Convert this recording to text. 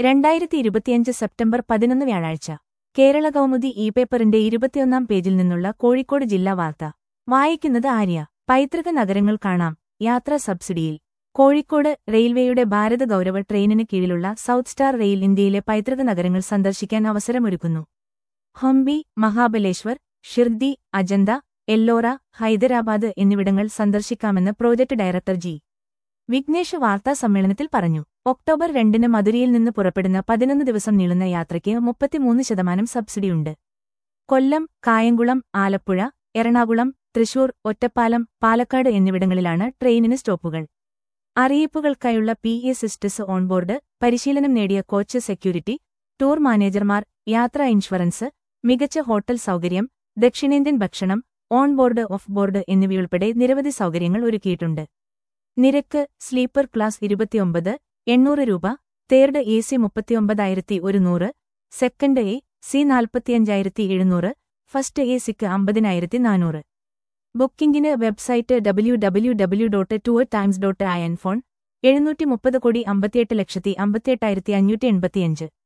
രണ്ടായിരത്തി ഇരുപത്തിയഞ്ച് സെപ്റ്റംബർ പതിനൊന്ന് വ്യാഴാഴ്ച കേരള കൗമുദി ഇ പേപ്പറിന്റെ ഇരുപത്തിയൊന്നാം പേജിൽ നിന്നുള്ള കോഴിക്കോട് ജില്ലാ വാർത്ത വായിക്കുന്നത് ആര്യ പൈതൃക നഗരങ്ങൾ കാണാം യാത്രാ സബ്സിഡിയിൽ കോഴിക്കോട് റെയിൽവേയുടെ ഭാരത ഗൗരവ ട്രെയിനിന് കീഴിലുള്ള സൗത്ത് സ്റ്റാർ റെയിൽ ഇന്ത്യയിലെ പൈതൃക നഗരങ്ങൾ സന്ദർശിക്കാൻ അവസരമൊരുക്കുന്നു ഹംപി മഹാബലേശ്വർ ഷിർദി അജന്ത എല്ലോറ ഹൈദരാബാദ് എന്നിവിടങ്ങൾ സന്ദർശിക്കാമെന്ന് പ്രോജക്ട് ഡയറക്ടർ ജി വിഘ്നേഷ് വാർത്താ സമ്മേളനത്തിൽ പറഞ്ഞു ഒക്ടോബർ രണ്ടിന് മധുരയിൽ നിന്ന് പുറപ്പെടുന്ന പതിനൊന്ന് ദിവസം നീളുന്ന യാത്രയ്ക്ക് മുപ്പത്തിമൂന്ന് ശതമാനം സബ്സിഡിയുണ്ട് കൊല്ലം കായംകുളം ആലപ്പുഴ എറണാകുളം തൃശൂർ ഒറ്റപ്പാലം പാലക്കാട് എന്നിവിടങ്ങളിലാണ് ട്രെയിനിന് സ്റ്റോപ്പുകൾ അറിയിപ്പുകൾക്കായുള്ള പി എ സിസ്റ്റസ് ഓൺബോർഡ് പരിശീലനം നേടിയ കോച്ച് സെക്യൂരിറ്റി ടൂർ മാനേജർമാർ യാത്രാ ഇൻഷുറൻസ് മികച്ച ഹോട്ടൽ സൗകര്യം ദക്ഷിണേന്ത്യൻ ഭക്ഷണം ഓൺബോർഡ് ഓഫ് ബോർഡ് എന്നിവയുൾപ്പെടെ നിരവധി സൗകര്യങ്ങൾ ഒരുക്കിയിട്ടുണ്ട് നിരക്ക് സ്ലീപ്പർ ക്ലാസ് ഇരുപത്തിയൊമ്പത് എണ്ണൂറ് രൂപ തേർഡ് എ സി മുപ്പത്തിയൊമ്പതായിരത്തി ഒരുന്നൂറ് സെക്കൻഡ് എ സി നാൽപ്പത്തിയഞ്ചായിരത്തി എഴുന്നൂറ് ഫസ്റ്റ് എ സിക്ക് അമ്പതിനായിരത്തി നാനൂറ് ബുക്കിംഗിന് website W W W dot tour times dot I N phone എഴുന്നൂറ്റി മുപ്പത് കോടി അമ്പത്തിയെട്ട് ലക്ഷത്തി അമ്പത്തിയെട്ടായിരത്തി അഞ്ഞൂറ്റി എൺപത്തിയഞ്ച്